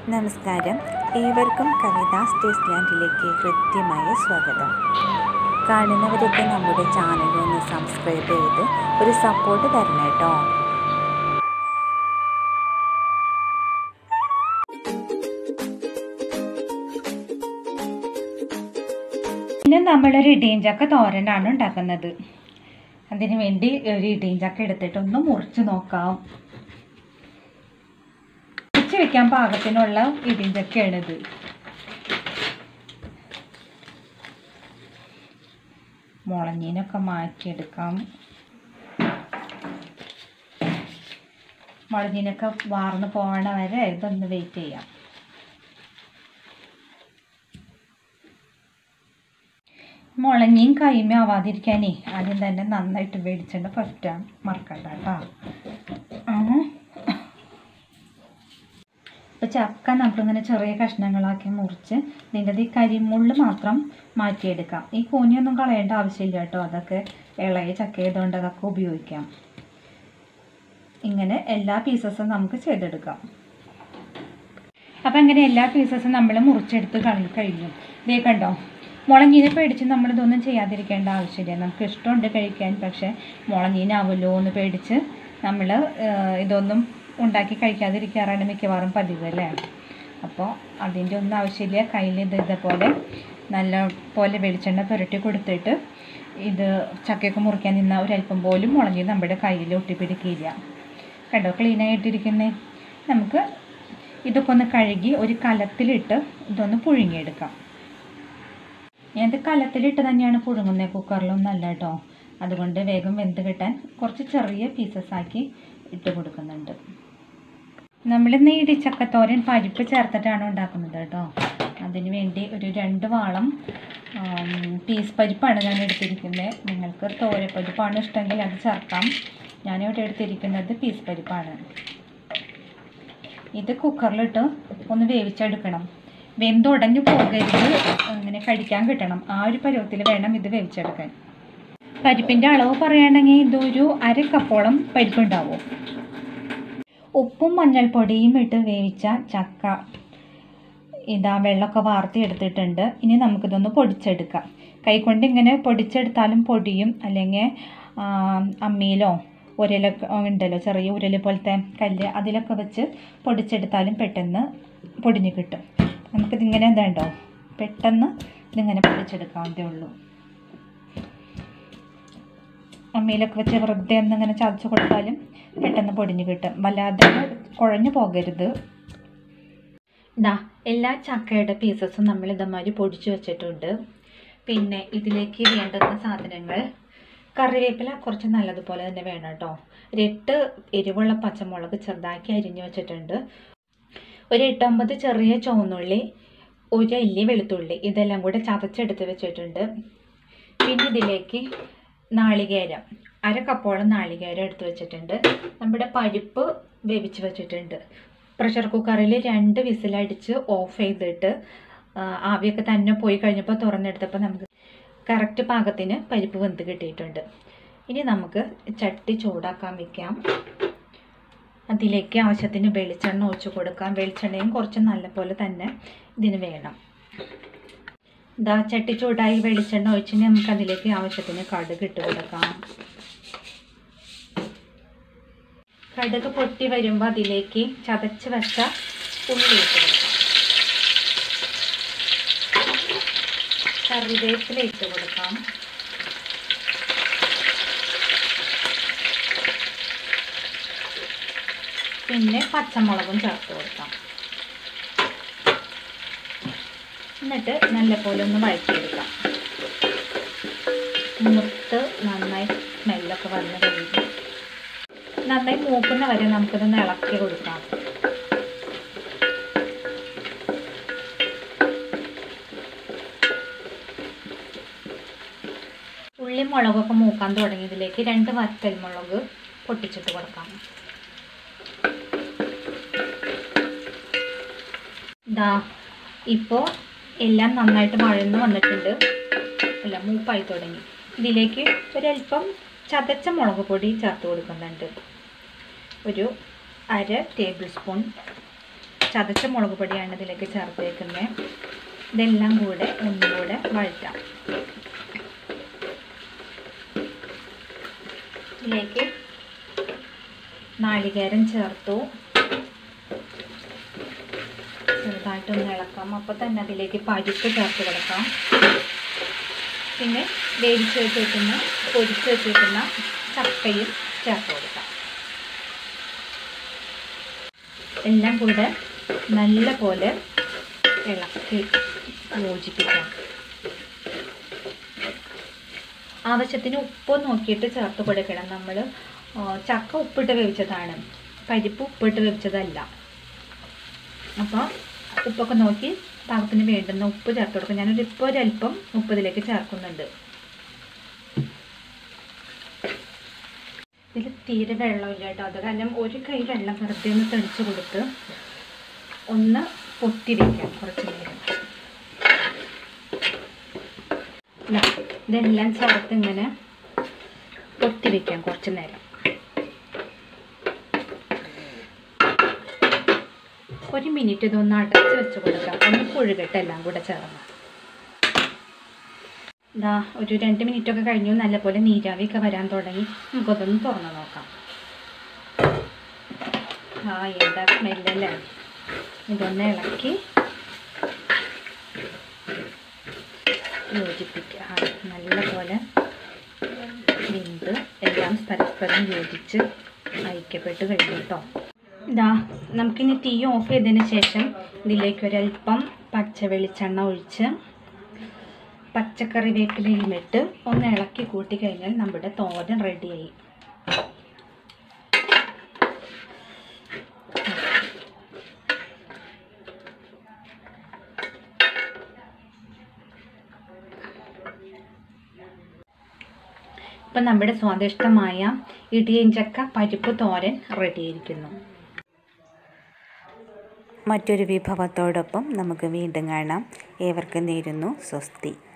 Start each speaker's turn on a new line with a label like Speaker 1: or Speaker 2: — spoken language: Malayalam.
Speaker 1: നമസ്കാരം ഏവർക്കും കവിതാസ് ടേസ്റ്റ് ലാൻഡിലേക്ക് ഹൃദ്യമായ സ്വാഗതം കാണുന്നവരൊക്കെ നമ്മുടെ ചാനൽ ഒന്ന് സബ്സ്ക്രൈബ് ചെയ്ത് ഒരു സപ്പോർട്ട് തരണം കേട്ടോ
Speaker 2: ഇന്ന് നമ്മളൊരു ഇടിയഞ്ചക്ക തോരനാണ് ഉണ്ടാക്കുന്നത് അതിന് വേണ്ടി ഒരു ഇടിയഞ്ചക്ക എടുത്തിട്ട് ഒന്ന് മുറിച്ച് നോക്കാം മുറിച്ച് വെക്കാൻ പാകത്തിനുള്ള ഇടിയഞ്ചക്കയാണിത് മുളഞ്ഞീനൊക്കെ മാറ്റിയെടുക്കാം മുളഞ്ഞീനൊക്കെ വാർന്ന് പോകണ വരെ ഇതൊന്ന് വെയിറ്റ് ചെയ്യാം മുളഞ്ഞിയും കൈമ ആവാതിരിക്കാനേ ആദ്യം തന്നെ നന്നായിട്ട് വെളിച്ചെണ്ണ പറ്റാൻ മറക്കണ്ട കേട്ടോ ഇപ്പോൾ ചക്ക നമ്മളിങ്ങനെ ചെറിയ കഷ്ണങ്ങളാക്കി മുറിച്ച് ഇതിൻ്റെ ഈ കരിമുള്ള് മാത്രം മാറ്റിയെടുക്കാം ഈ കൂനിയൊന്നും കളയേണ്ട ആവശ്യമില്ല കേട്ടോ അതൊക്കെ ഇളയ ചക്ക ആയതുകൊണ്ട് അതൊക്കെ ഉപയോഗിക്കാം ഇങ്ങനെ എല്ലാ പീസസും നമുക്ക് ചെയ്തെടുക്കാം അപ്പം അങ്ങനെ എല്ലാ പീസസും നമ്മൾ മുറിച്ചെടുത്ത് കളി കഴിഞ്ഞു ഇതേ കണ്ടോ മുളഞ്ഞീനെ പേടിച്ച് നമ്മളിതൊന്നും ചെയ്യാതിരിക്കേണ്ട ആവശ്യമില്ല നമുക്ക് ഇഷ്ടമുണ്ട് കഴിക്കാൻ പക്ഷേ മുളഞ്ഞീനാവുമല്ലോ എന്ന് പേടിച്ച് നമ്മൾ ഇതൊന്നും ഉണ്ടാക്കി കഴിക്കാതിരിക്കാറാണ് മിക്കവാറും പതിവ് അല്ലേ അപ്പോൾ അതിൻ്റെ ഒന്നും ആവശ്യമില്ല കയ്യിൽ ഇത് ഇതേപോലെ നല്ല പോലെ വെളിച്ചെണ്ണ പുരട്ടി കൊടുത്തിട്ട് ഇത് ചക്കയൊക്കെ മുറിക്കാൻ നിന്ന ഒരല്പം പോലും മുളഞ്ഞി നമ്മുടെ കയ്യിൽ ഒട്ടിപ്പിടിക്കില്ല കണ്ടോ ക്ലീനായിട്ടിരിക്കുന്നേ നമുക്ക് ഇതൊക്കെ ഒന്ന് കഴുകി ഒരു കലത്തിലിട്ട് ഇതൊന്ന് പുഴുങ്ങിയെടുക്കാം ഞാനിത് കലത്തിലിട്ട് തന്നെയാണ് പുഴുങ്ങുന്നത് കുക്കറിലൊന്നും അല്ല കേട്ടോ അതുകൊണ്ട് വേഗം വെന്ത് കിട്ടാൻ കുറച്ച് ചെറിയ പീസസ് ആക്കി ഇട്ട് കൊടുക്കുന്നുണ്ട് നമ്മളിന്ന് ഇടിച്ചക്കത്തോരൻ പരിപ്പ് ചേർത്തിട്ടാണ് ഉണ്ടാക്കുന്നത് കേട്ടോ അതിന് വേണ്ടി ഒരു രണ്ട് വാളം പീസ് പരിപ്പാണ് ഞാൻ എടുത്തിരിക്കുന്നത് നിങ്ങൾക്ക് തോരപ്പരിപ്പാണ് ഇഷ്ടമെങ്കിൽ അത് ചേർക്കാം ഞാനിവിടെ എടുത്തിരിക്കുന്നത് പീസ് പരിപ്പാണ് ഇത് കുക്കറിലിട്ട് ഒന്ന് വേവിച്ചെടുക്കണം വെന്തുടഞ്ഞു പോകരുത് അങ്ങനെ കഴിക്കാൻ കിട്ടണം ആ ഒരു പരുവത്തിൽ വേണം ഇത് വേവിച്ചെടുക്കാൻ പരിപ്പിൻ്റെ അളവ് പറയുകയാണെങ്കിൽ ഇതൊരു അര കപ്പോളം പരിപ്പുണ്ടാവും ഉപ്പും മഞ്ഞൾപ്പൊടിയും ഇട്ട് വേവിച്ച ചക്ക ഇതാ വെള്ളമൊക്കെ വാർത്തി എടുത്തിട്ടുണ്ട് ഇനി നമുക്കിതൊന്ന് പൊടിച്ചെടുക്കാം കൈകൊണ്ട് ഇങ്ങനെ പൊടിച്ചെടുത്താലും പൊടിയും അല്ലെങ്കിൽ അമ്മിയിലോ ഉരലൊക്കെ ഉണ്ടല്ലോ ചെറിയ ഉരൽ പോലത്തെ കല്ല് അതിലൊക്കെ വെച്ച് പൊടിച്ചെടുത്താലും പെട്ടെന്ന് പൊടിഞ്ഞ് കിട്ടും നമുക്കിതിങ്ങനെ എന്താണ്ടോ പെട്ടെന്ന് ഇതിങ്ങനെ പൊടിച്ചെടുക്കാവുന്നതേ ഉള്ളൂ അമ്മയിലൊക്കെ വെച്ച് വെറുതെ ഒന്നിങ്ങനെ ചതച്ച് കൊടുത്താലും പെട്ടെന്ന് പൊടിഞ്ഞ് കിട്ടും വല്ലാതെ കുഴഞ്ഞു പോകരുത് ഇതാ എല്ലാ ചക്കയുടെ പീസസും നമ്മൾ ഇതേമാതിരി പൊടിച്ച് വെച്ചിട്ടുണ്ട് പിന്നെ ഇതിലേക്ക് വേണ്ടുന്ന സാധനങ്ങൾ കറിവേപ്പില കുറച്ച് നല്ലതുപോലെ തന്നെ വേണം കേട്ടോ ഒരെട്ട് എരിവുള്ള പച്ചമുളക് ചെറുതാക്കി അരിഞ്ഞു വെച്ചിട്ടുണ്ട് ഒരു എട്ടൊമ്പത് ചെറിയ ചുവന്നുള്ളി ഒരു അല്ലി വെളുത്തുള്ളി ഇതെല്ലാം കൂടെ ചതച്ചെടുത്ത് വെച്ചിട്ടുണ്ട് പിന്നെ ഇതിലേക്ക് നാളികേരം അര കപ്പോളം നാളികേരം എടുത്ത് വെച്ചിട്ടുണ്ട് നമ്മുടെ പരിപ്പ് വേവിച്ച് വെച്ചിട്ടുണ്ട് പ്രഷർ കുക്കറിൽ രണ്ട് വിസിലടിച്ച് ഓഫ് ചെയ്തിട്ട് ആവിയൊക്കെ തന്നെ പോയി കഴിഞ്ഞപ്പോൾ തുറന്നെടുത്തപ്പോൾ നമുക്ക് കറക്റ്റ് പാകത്തിന് പരിപ്പ് വെന്ത് കിട്ടിയിട്ടുണ്ട് ഇനി നമുക്ക് ചട്ടി ചൂടാക്കാൻ വെക്കാം അതിലേക്ക് ആവശ്യത്തിന് വെളിച്ചെണ്ണ ഒഴിച്ച് കൊടുക്കാം വെളിച്ചെണ്ണയും കുറച്ച് നല്ലപോലെ തന്നെ ഇതിന് വേണം ഇതാ ചട്ടി ചൂടായി വെളിച്ചെണ്ണ ഒഴിച്ച് നമുക്ക് അതിലേക്ക് ആവശ്യത്തിന് കടുക് ഇട്ട് കൊടുക്കാം കടുക് പൊട്ടി വരുമ്പോൾ അതിലേക്ക് ചതച്ച് വെച്ച ഉള്ളി ഇട്ട് കൊടുക്കാം കറിവേപ്പില ഇട്ട് കൊടുക്കാം പിന്നെ പച്ചമുളകും ചേർത്ത് കൊടുക്കാം എന്നിട്ട് നല്ലപോലെ ഒന്ന് വഴറ്റിയെടുക്കാം മുത്ത് നന്നായി സ്മെല്ലൊക്കെ വന്ന് കഴിയുമ്പോൾ നന്നായി മൂക്കുന്ന വരെ നമുക്കിതൊന്ന് ഇളക്കി കൊടുക്കാം ഉള്ളി മുളകൊക്കെ മൂക്കാൻ തുടങ്ങിയതിലേക്ക് രണ്ട് വറ്റൽ മുളക് പൊട്ടിച്ചിട്ട് കൊടുക്കാം ദാ ഇപ്പോൾ എല്ലാം നന്നായിട്ട് വഴന്ന് വന്നിട്ടുണ്ട് അല്ല മൂപ്പായി തുടങ്ങി ഇതിലേക്ക് ഒരല്പം ചതച്ച മുളക് പൊടി ചേർത്ത് കൊടുക്കുന്നുണ്ട് ഒരു അര ടേബിൾ സ്പൂൺ ചതച്ച മുളക് പൊടിയാണ് ഇതിലേക്ക് ചേർത്തേക്കുന്നത് ഇതെല്ലാം കൂടെ ഒന്നുകൂടെ വഴറ്റാം ഇതിലേക്ക് നാളികേരം ചേർത്തു ചെറുതായിട്ടൊന്ന് ഇളക്കാം അപ്പോൾ തന്നെ അതിലേക്ക് പരിപ്പ് ചേർത്ത് കൊടുക്കാം പിന്നെ വേവിച്ച് വെച്ചേക്കുന്ന പൊരിച്ച് വെച്ചേക്കുന്ന ചക്കയും ചേർത്ത് കൊടുക്കാം എല്ലാം കൂടെ നല്ല പോലെ ഇളക്കി യോജിപ്പിക്കാം ആവശ്യത്തിന് ഉപ്പ് നോക്കിയിട്ട് ചേർത്ത് കൊടുക്കണം നമ്മൾ ചക്ക ഉപ്പിട്ട് വേവിച്ചതാണ് പരിപ്പ് ഉപ്പിട്ട് വേവിച്ചതല്ല അപ്പോൾ ഉപ്പൊക്കെ നോക്കി പാകത്തിന് വേണ്ടുന്ന ഉപ്പ് ചേർത്ത് കൊടുക്കും ഞാനൊരു ഇപ്പോൾ ഒരല്പം ഉപ്പ് ഇതിലേക്ക് ചേർക്കുന്നുണ്ട് ഇതിൽ തീരെ വെള്ളമില്ല കേട്ടോ അത് കാരണം ഒരു കൈ വെള്ളം വെറുതെ ഒന്ന് തെളിച്ച് കൊടുത്ത് ഒന്ന് പൊത്തി വയ്ക്കാം കുറച്ച് നേരം ഇതാ, ഇതെല്ലാം ചേർത്ത് ഇങ്ങനെ പൊത്തി വയ്ക്കാം കുറച്ച് നേരം ഒരു മിനിറ്റ് ഇതൊന്ന് അടച്ച് വെച്ച് കൊടുക്കാം ഒന്ന് പുഴുകട്ടെ എല്ലാം കൂടെ ചേർന്ന് ഇതാ ഒരു രണ്ട് മിനിറ്റ് ഒക്കെ കഴിഞ്ഞു നല്ലപോലെ നീരാവിയൊക്കെ വരാൻ തുടങ്ങി നമുക്കതൊന്ന് തുറന്ന് നോക്കാം ആ എന്താ സ്മെല്ലല്ലേ ഇതൊന്ന് ഇളക്കി യോജിപ്പിക്കുക ആ, നല്ലപോലെ വെന്ത് എല്ലാം പരസ്പരം യോജിച്ച് ഐക്യപ്പെട്ട് കഴിഞ്ഞു കേട്ടോ ഇതാ നമുക്കിനി തീ ഓഫ് ചെയ്തതിന് ശേഷം ഇതിലേക്ക് ഒരല്പം പച്ച വെളിച്ചെണ്ണ ഒഴിച്ച് പച്ചക്കറി വേപ്പിലയും ഇട്ട് ഒന്ന് ഇളക്കി കൂട്ടി കഴിഞ്ഞാൽ നമ്മുടെ തോരൻ റെഡിയായി ഇപ്പം നമ്മുടെ സ്വാദിഷ്ടമായ ഇടിയഞ്ചക്ക പരിപ്പ് തോരൻ റെഡിയായിരിക്കുന്നു
Speaker 1: മറ്റൊരു വിഭവത്തോടൊപ്പം നമുക്ക് വീണ്ടും കാണാം ഏവർക്കും നേരുന്നു സ്വസ്തി